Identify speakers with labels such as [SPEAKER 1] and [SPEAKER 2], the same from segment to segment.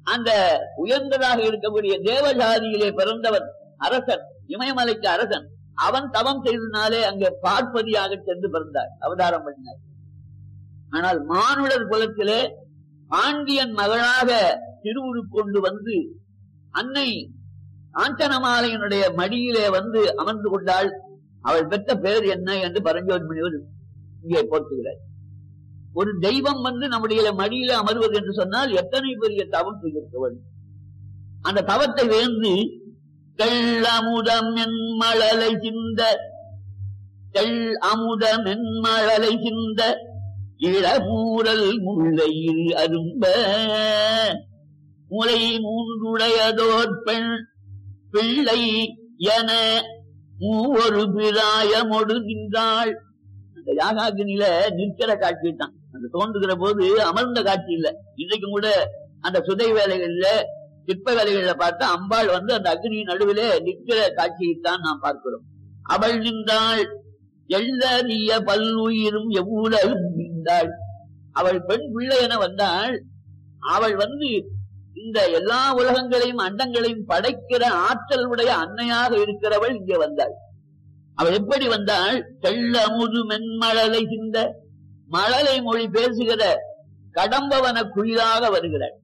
[SPEAKER 1] அந்த உயர்ந்ததாக இருக்கக்கூடிய தேவஜாதியிலே பிறந்தவன் அரசன் இமயமலைக்கு அரசன் அவன் தவம் செய்தனாலே அங்கே பார்ப்பதியாக சென்று பிறந்தார் அவதாரம் பண்ணினார் ஆனால் மானுடர் குலத்திலே பாண்டியன் மகளாக திருவுரு கொண்டு வந்து அன்னை காஞ்சனமாலையினுடைய மடியிலே வந்து அமர்ந்து கொண்டாள் அவள் பெற்ற பெயர் என்ன என்று பரஞ்சோதி முனிவர் இங்கே போற்றுகிறார் ஒரு தெய்வம் வந்து நம்முடைய மடியில அமர்வது என்று சொன்னால் எத்தனை பெரிய தவம் செய்திருக்க வேண்டும் அந்த தவத்தை வேந்து தெள் அமுதம் என் மழலை சிந்த தெள் அமுதம் என் மழலை சிந்த இளமூரல் முல்லையில் அரும்ப முலை மூன்றுடையதோர் பெண் பிள்ளை என மூவொரு பிராயமொடு நின்றாள் அந்த யாகாகினில நிற்கிற காட்சி தான் அந்த தோன்றுகிற போது அமர்ந்த காட்சி இல்ல இன்றைக்கும் கூட அந்த சுதை வேலைகள்ல சிற்ப வேலைகள்ல பார்த்தா அம்பாள் வந்து அந்த அக்னி நடுவிலே நிற்கிற காட்சியைத்தான் நாம் பார்க்கிறோம் அவள் நின்றாள் எள்ளறிய பல்லுயிரும் எவ்வளவு நின்றாள் அவள் பெண் பிள்ளை என வந்தாள் அவள் வந்து இந்த எல்லா உலகங்களையும் அண்டங்களையும் படைக்கிற ஆற்றல் உடைய அன்னையாக இருக்கிறவள் இங்கே வந்தாள் அவள் எப்படி வந்தாள் தெள்ளமுது மென்மழலை சிந்த மழலை மொழி பேசுகிற கடம்பவன குயிலாக வருகிறாள்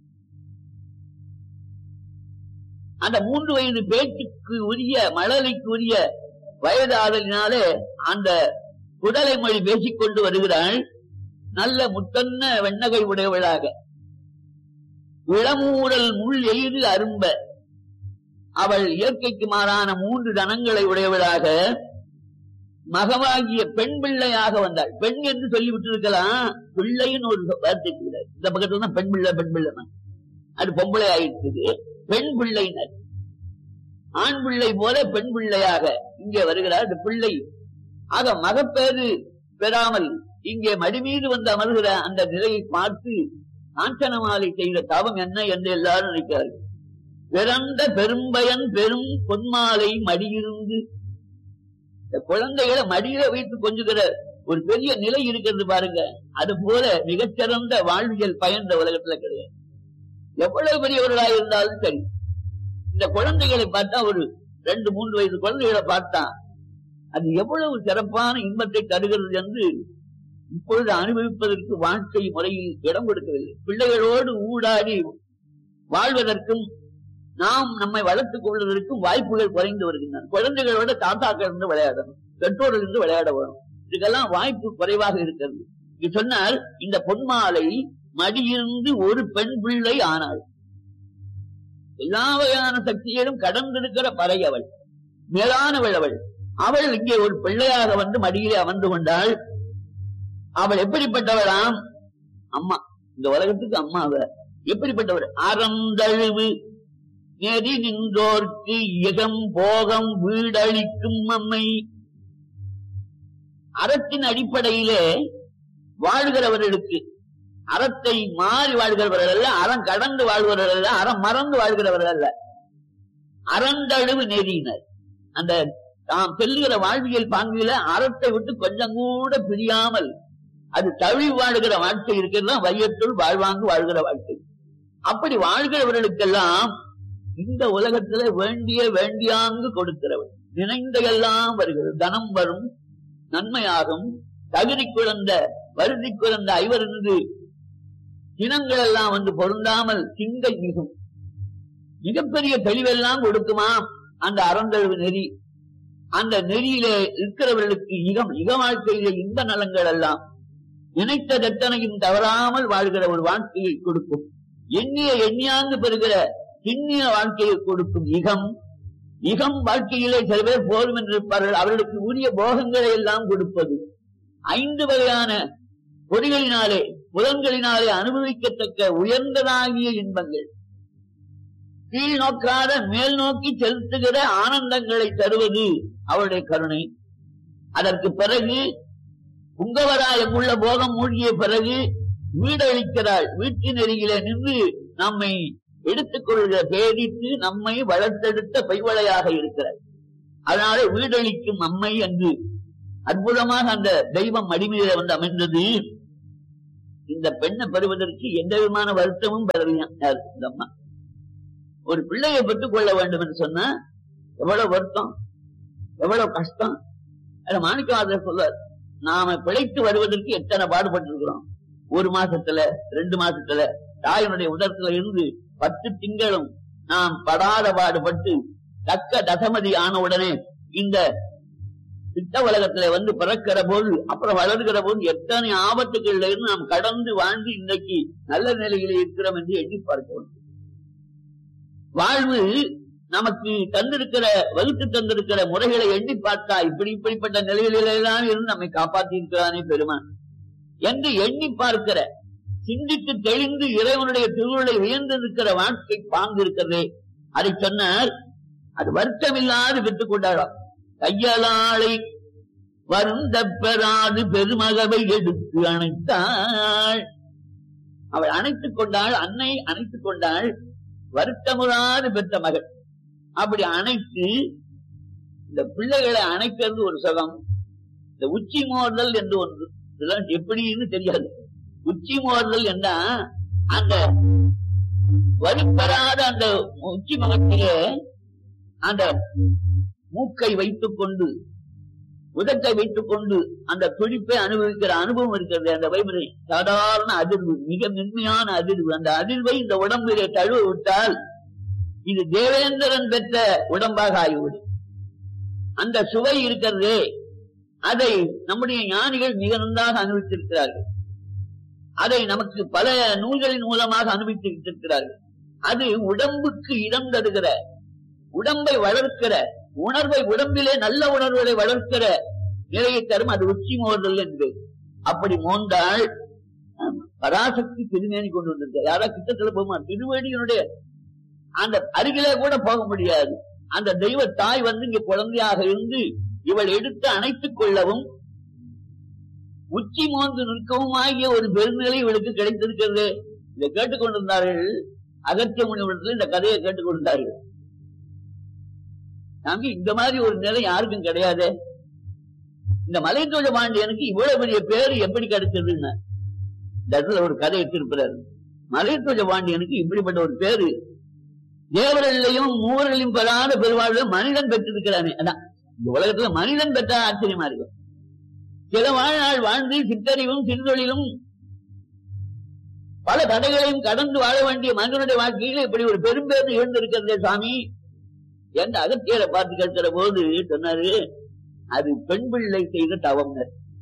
[SPEAKER 1] அந்த மூன்று வயது பேச்சுக்கு உரிய மழலைக்கு உரிய வயதாதலினாலே அந்த குடலை மொழி பேசிக்கொண்டு வருகிறாள் நல்ல முத்தன்ன வெண்ணகை உடையவளாக இளமூரல் முள் எய்து அரும்ப அவள் இயற்கைக்கு மாறான மூன்று தனங்களை உடையவளாக மகவாகிய பெண் பிள்ளையாக வந்தாள் பெண் என்று சொல்லி விட்டிருக்கலாம் பிள்ளைன்னு ஒரு வார்த்தை கிடையாது இந்த பக்கத்துல தான் பெண் பிள்ளை பெண் பிள்ளை அது பொம்பளை ஆயிடுச்சு பெண் பிள்ளைனர் ஆண் பிள்ளை போல பெண் பிள்ளையாக இங்கே வருகிறார் அந்த பிள்ளை ஆக மகப்பேறு பெறாமல் இங்கே மடி மீது வந்து அமர்கிற அந்த நிலையை பார்த்து காஞ்சனமாலை செய்த தவம் என்ன என்று எல்லாரும் நினைக்கிறார்கள் பிறந்த பெரும்பயன் பெரும் பொன்மாலை மடியிருந்து இந்த குழந்தைகளை மடியில வைத்து கொஞ்சுகிற ஒரு பெரிய நிலை இருக்கிறது பாருங்க அது போல மிகச்சிறந்த வாழ்வியல் பயன் இந்த உலகத்துல கிடையாது எவ்வளவு பெரியவர்களா இருந்தாலும் சரி இந்த குழந்தைகளை பார்த்தா ஒரு ரெண்டு மூன்று வயது குழந்தைகளை பார்த்தா அது எவ்வளவு சிறப்பான இன்பத்தை தருகிறது என்று இப்பொழுது அனுபவிப்பதற்கு வாழ்க்கை முறையில் இடம் கொடுக்கவில்லை பிள்ளைகளோடு ஊடாடி வாழ்வதற்கும் நாம் நம்மை வளர்த்துக் கொள்வதற்கும் வாய்ப்புகள் குறைந்து வருகின்றன குழந்தைகளோட தாத்தாக்கள் இருந்து விளையாடணும் பெற்றோர்கள் இருந்து விளையாட வரும் இதுக்கெல்லாம் வாய்ப்பு குறைவாக இருக்கிறது இது சொன்னால் இந்த பொன்மாலை மடியிருந்து ஒரு பெண் பிள்ளை ஆனாள் எல்லா வகையான சக்தியிலும் கடந்திருக்கிற பறை அவள் மேலானவள் அவள் அவள் இங்கே ஒரு பிள்ளையாக வந்து மடியிலே அமர்ந்து கொண்டாள் அவள் எப்படிப்பட்டவளாம் அம்மா இந்த உலகத்துக்கு அம்மா அவ எப்படிப்பட்டவர் அறந்தழுவு நெறி நின்றோர்க்கு இகம் போகம் வீடளிக்கும் அம்மை அறத்தின் அடிப்படையிலே வாழ்கிறவர்களுக்கு அறத்தை மாறி வாழ்கிறவர்கள் அல்ல அறம் கடந்து வாழ்கிறவர்கள் அல்ல அறம் மறந்து வாழ்கிறவர்கள் அல்ல அறந்தழுவு நெறியினர் அந்த தாம் செல்லுகிற வாழ்வியல் பாங்கில அறத்தை விட்டு கொஞ்சம் கூட பிரியாமல் அது தழுவி வாழ்கிற வாழ்க்கை இருக்கிறது வையத்துள் வாழ்வாங்கு வாழ்கிற வாழ்க்கை அப்படி வாழ்கிறவர்களுக்கெல்லாம் இந்த உலகத்துல வேண்டிய வேண்டியாங்கு கொடுக்கிறவள் நினைந்த எல்லாம் வருகிறது தனம் வரும் நன்மையாகும் தகுதி குழந்த வருதி குழந்த ஐவரிருந்து இனங்கள் எல்லாம் வந்து பொருந்தாமல் திங்கை மிகும் மிகப்பெரிய தெளிவெல்லாம் கொடுக்குமா அந்த அறந்தழுவு நெறி அந்த நெறியிலே இருக்கிறவர்களுக்கு இகம் இக வாழ்க்கையிலே இன்ப நலங்கள் எல்லாம் நினைத்த தட்டனையும் தவறாமல் வாழ்கிற ஒரு வாழ்க்கையை கொடுக்கும் எண்ணிய எண்ணியாங்கு பெறுகிற திண்ணிய வாழ்க்கையை கொடுக்கும் இகம் இகம் வாழ்க்கையிலே சில பேர் போதும் என்று இருப்பார்கள் அவர்களுக்கு உரிய போகங்களை எல்லாம் கொடுப்பது ஐந்து வகையான பொறிகளினாலே புலன்களினாலே அனுபவிக்கத்தக்க உயர்ந்ததாகிய இன்பங்கள் கீழ் நோக்காத மேல் நோக்கி செலுத்துகிற ஆனந்தங்களை தருவது அவருடைய கருணை அதற்கு பிறகு புங்கவராயம் உள்ள போகம் மூழ்கிய பிறகு வீடழிக்கிறாள் வீட்டு நெறியிலே நின்று நம்மை எடுத்துக் கொள்கிற பேரித்து நம்மை வளர்த்தெடுத்த பைவளையாக இருக்கிறார் அதனால வீடழிக்கும் அம்மை என்று அற்புதமாக அந்த தெய்வம் அடிமையில வந்து அமைந்தது இந்த பெண்ணை பெறுவதற்கு எந்த விதமான வருத்தமும் பெறலையாம் யாரு இந்த அம்மா ஒரு பிள்ளையை பெற்றுக் கொள்ள வேண்டும் என்று சொன்னா எவ்வளவு வருத்தம் எவ்வளவு கஷ்டம் அது மாணிக்கவாதர் சொல்றார் நாம பிழைத்து வருவதற்கு எத்தனை பாடுபட்டிருக்கிறோம் ஒரு மாசத்துல ரெண்டு மாசத்துல தாயினுடைய உதரத்துல இருந்து பத்து திங்களும் நாம் படாத பாடுபட்டு தக்க தசமதி ஆன உடனே இந்த சித்த உலகத்துல வந்து பிறக்கிற போது அப்புறம் வளர்கிற போது எத்தனை ஆபத்துகள்ல இருந்து நாம் கடந்து வாழ்ந்து இன்னைக்கு நல்ல நிலையில இருக்கிறோம் என்று எண்ணி பார்க்க வேண்டும் வாழ்வு நமக்கு தந்திருக்கிற வகுத்து தந்திருக்கிற முறைகளை எண்ணி பார்த்தா இப்படி இப்படிப்பட்ட நிலைகளிலெல்லாம் இருந்து நம்மை காப்பாற்றி இருக்கிறானே பெருமான் என்று எண்ணி பார்க்கிற சிந்தித்து தெளிந்து இறைவனுடைய திருவுருளை உயர்ந்திருக்கிற வாழ்க்கை பாங்கு இருக்கிறதே அதை சொன்னார் அது வருத்தமில்லாது பெற்றுக் கொண்டாராம் கையலாளை வருந்த பெறாது பெருமகவை எடுத்து அணைத்தாள் அவள் அணைத்துக் கொண்டாள் அன்னை அணைத்துக் கொண்டாள் வருத்தமுறாது பெற்ற மகள் அப்படி அணைத்து இந்த பிள்ளைகளை அணைக்கிறது ஒரு சுகம் இந்த உச்சி மோதல் என்று ஒன்று இதெல்லாம் எப்படின்னு தெரியாது உச்சி மோதல் என்றா அந்த வலுப்பெறாத அந்த உச்சி முகத்திலே அந்த மூக்கை வைத்துக் கொண்டு உதட்டை வைத்துக் கொண்டு அந்த துடிப்பை அனுபவிக்கிற அனுபவம் இருக்கிறது அந்த வைபரை சாதாரண அதிர்வு மிக மென்மையான அதிர்வு அந்த அதிர்வை இந்த உடம்பிலே தழுவ விட்டால் இது தேவேந்திரன் பெற்ற உடம்பாக ஆகிவிடும் அந்த சுவை இருக்கிறதே அதை நம்முடைய ஞானிகள் மிக நன்றாக அனுபவித்திருக்கிறார்கள் அதை நமக்கு பல நூல்களின் மூலமாக அனுபவித்திருக்கிறார்கள் அது உடம்புக்கு இடம் தருகிற உடம்பை வளர்க்கிற உணர்வை உடம்பிலே நல்ல உணர்வுகளை வளர்க்கிற நிலையை தரும் அது உச்சி மோதல் என்று அப்படி மோந்தால் பராசக்தி திருமேனி கொண்டு வந்திருக்க யாராவது கிட்டத்தில் போகுமா திருவடியினுடைய அந்த அருகிலே கூட போக முடியாது அந்த தெய்வ தாய் வந்து இங்க குழந்தையாக இருந்து இவள் எடுத்து அணைத்துக் கொள்ளவும் உச்சி மோந்து நிற்கவும் ஆகிய ஒரு பெருநிலை இவளுக்கு கிடைத்திருக்கிறது இதை கேட்டுக்கொண்டிருந்தார்கள் அகத்திய முனிவரத்தில் இந்த கதையை கேட்டுக்கொண்டிருந்தார்கள் நாங்க இந்த மாதிரி ஒரு நிலை யாருக்கும் கிடையாது இந்த மலைத்தோழ பாண்டியனுக்கு இவ்வளவு பெரிய பேரு எப்படி கிடைச்சதுன்னு இந்த இடத்துல ஒரு கதை எடுத்திருக்கிறார் மலைத்தோழ பாண்டியனுக்கு இப்படிப்பட்ட ஒரு பேரு தேவர்களையும் மூவர்களையும் பெறாத பெருவாழ்வு மனிதன் பெற்றிருக்கிறானே அதான் இந்த உலகத்துல மனிதன் பெற்ற ஆச்சரியமா இருக்கும் சில வாழ்நாள் வாழ்ந்து சித்தறிவும் சிறுதொழிலும் பல தடைகளையும் கடந்து வாழ வேண்டிய மனிதனுடைய வாழ்க்கையில இப்படி ஒரு பெரும்பேறு இருந்திருக்கிறதே சாமி என்ற அகத்தியரை பார்த்து கேட்கிற போது சொன்னாரு அது பெண் பிள்ளை செய்த தவம்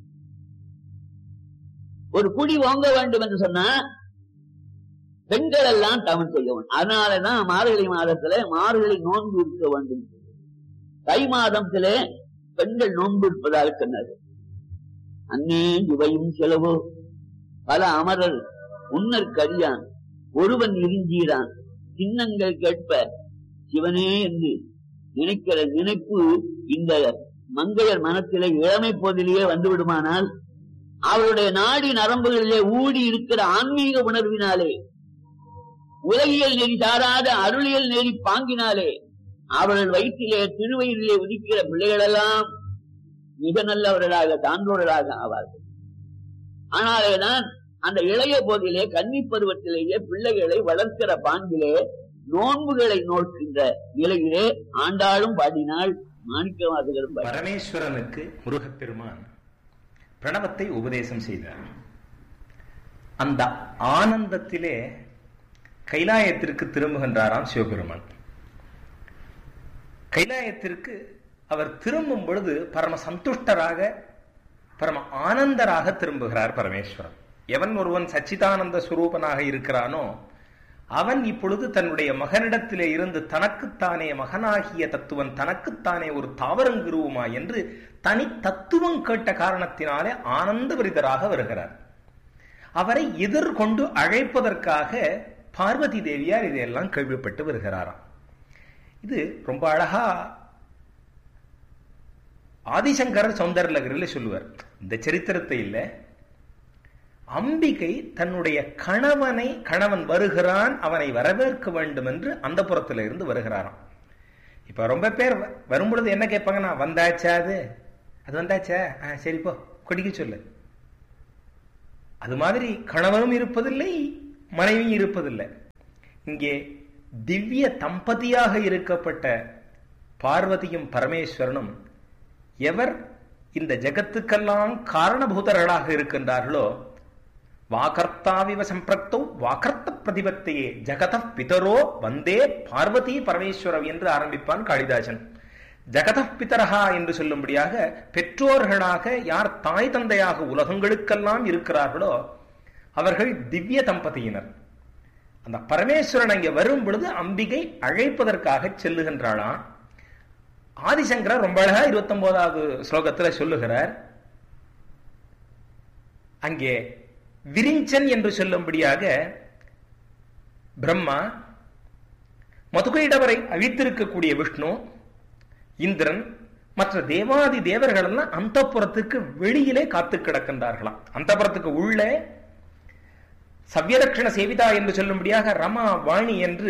[SPEAKER 1] ஒரு குடி வாங்க வேண்டும் என்று சொன்னா பெண்கள் எல்லாம் தவம் செய்ய வேண்டும் அதனாலதான் மார்கழி மாதத்துல மார்கழி நோன்பு இருக்க வேண்டும் தை மாதத்திலே பெண்கள் நோன்பு இருப்பதாக சொன்னார் அன்னே இவையும் செலவோ பல அமரர் உன்னர் கரியான் ஒருவன் இருஞ்சீரான் சின்னங்கள் கேட்ப சிவனே என்று நினைக்கிற நினைப்பு இந்த மங்கையர் மனத்திலே இளமை போதிலேயே வந்து விடுமானால் அவருடைய நாடி நரம்புகளிலே ஊடி இருக்கிற ஆன்மீக உணர்வினாலே உலகியல் நெறி சாராத அருளியல் நெறி பாங்கினாலே அவர்கள் வயிற்றிலே திருவயிற்றிலே உதிக்கிற பிள்ளைகளெல்லாம் மிக நல்லவர்களாக சான்றோர்களாக ஆவார்கள் ஆனாலேதான் அந்த இளைய போதிலே கன்னி பருவத்திலேயே பிள்ளைகளை வளர்க்கிற பாங்கிலே நோன்புகளை நோக்கின்ற நிலையிலே ஆண்டாளும் பாடினாள் மாணிக்கவாசகரும் பாடினார்.
[SPEAKER 2] பரமேஸ்வரனுக்கு முருகப்பெருமான் பிரணவத்தை உபதேசம் செய்தார் அந்த ஆனந்தத்திலே கைலாயத்திற்கு திரும்புகின்றாராம் சிவபெருமான் கைலாயத்திற்கு அவர் திரும்பும் பொழுது பரம சந்துஷ்டராக பரம ஆனந்தராக திரும்புகிறார் பரமேஸ்வரன் எவன் ஒருவன் சச்சிதானந்த சுரூபனாக இருக்கிறானோ அவன் இப்பொழுது தன்னுடைய மகனிடத்திலே இருந்து தனக்குத்தானே மகனாகிய தத்துவன் தனக்குத்தானே ஒரு தாவரங்குருவுமா என்று தனி தத்துவம் கேட்ட காரணத்தினாலே ஆனந்த விரிதராக வருகிறார் அவரை எதிர்கொண்டு அழைப்பதற்காக பார்வதி தேவியார் இதையெல்லாம் கேள்விப்பட்டு வருகிறாராம் இது ரொம்ப அழகா ஆதிசங்கரர் சௌந்தரலகரில் சொல்லுவார் இந்த சரித்திரத்தை இல்லை அம்பிகை தன்னுடைய கணவனை கணவன் வருகிறான் அவனை வரவேற்க வேண்டும் என்று அந்த புறத்துல இருந்து வருகிறாராம் இப்ப ரொம்ப பேர் வ- வரும்பொழுது என்ன கேட்பாங்கன்னா வந்தாச்சா அது அது வந்தாச்சா ஆ சரி போ கொடிக்க சொல்லு அது மாதிரி கணவனும் இருப்பதில்லை மனைவியும் இருப்பதில்லை இங்கே திவ்ய தம்பதியாக இருக்கப்பட்ட பார்வதியும் பரமேஸ்வரனும் எவர் இந்த ஜெகத்துக்கெல்லாம் காரணபூதர்களாக இருக்கின்றார்களோ வாகர்த்தாவிவ சம்பிரக்தோ வாகர்த்த பிரதிபத்தையே ஜகத பிதரோ வந்தே பார்வதி பரமேஸ்வரம் என்று ஆரம்பிப்பான் காளிதாசன் ஜகத பிதரஹா என்று சொல்லும்படியாக பெற்றோர்களாக யார் தாய் தந்தையாக உலகங்களுக்கெல்லாம் இருக்கிறார்களோ அவர்கள் திவ்ய தம்பதியினர் அந்த பரமேஸ்வரன் அங்கே வரும் பொழுது அம்பிகை அழைப்பதற்காக செல்லுகின்றாளாம் ஆதிசங்கரர் ரொம்ப அழகா இருபத்தி ஒன்பதாவது ஸ்லோகத்துல சொல்லுகிறார் அங்கே விரிஞ்சன் என்று சொல்லும்படியாக பிரம்மா மதுகையிடவரை அழித்திருக்கக்கூடிய விஷ்ணு இந்திரன் மற்ற தேவாதி தேவர்கள் எல்லாம் அந்த புறத்துக்கு வெளியிலே காத்து கிடக்கின்றார்களாம் அந்த புறத்துக்கு உள்ளே சவ்யதட்சிண சேவிதா என்று சொல்லும்படியாக ரமா வாணி என்று